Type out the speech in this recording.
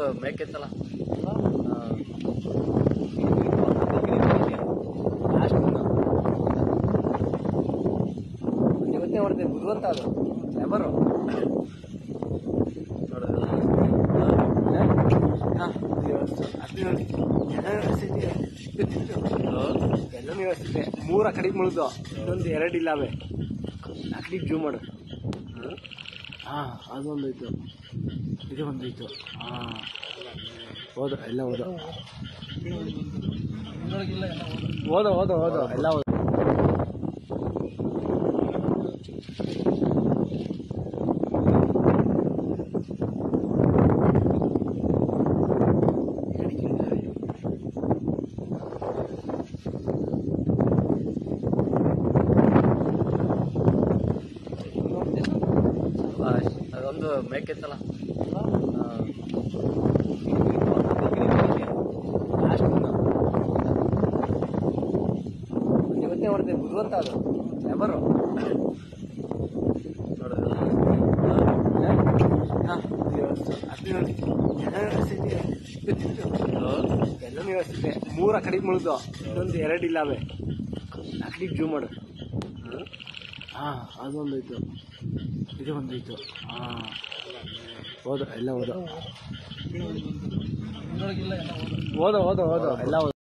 ಮೇಕೆತ್ತಲ್ಲ ಇವತ್ತೇ ಹೊಡೆದೆ ಬುದ್ಧಿವಂತ ಅದು ಲೆಬರು ಎಲ್ಲ ವ್ಯವಸ್ಥೆ ಮೂರ ಕಡೆಗೆ ಮುಳಿದು ಇನ್ನೊಂದು ಎರಡು ಇಲ್ಲವೆ ನಾಲ್ಕಡಿಗೆ ಜೂ ಮಾಡು ಹಾ ಅದೊಂದು ಇತ್ತು ಇದು ಒಂದು ಇತ್ತು ಹಾ ಹೋದ ಎಲ್ಲ ಹೋದ ಹೋದ ಹೋದ ಹೋದ ಎಲ್ಲ ಹೋದ ಅದೊಂದು ಮೇಕೆತ್ತಲ್ಲ ಇವತ್ತೇ ಹೊಡೆದೆ ಬುದ್ಧಿವಂತ ಅದು ಲೆಬರು ಎಲ್ಲ ವ್ಯವಸ್ಥೆ ಮೂರ ಕಡೆಗೆ ಮುಳಿದು ಇನ್ನೊಂದು ಎರಡು ಇಲ್ಲವೆ ನಾಲ್ಕಡಿಗೆ ಜೂ ಮಾಡು ಹಾ ಅದೊಂದು ಇತ್ತು ಇದು ಒಂದು ಇತ್ತು ಹಾ ಹೋದ ಎಲ್ಲ ಹೋದ ಹೋದ ಹೋದ ಹೋದ ಎಲ್ಲ ಹೋದ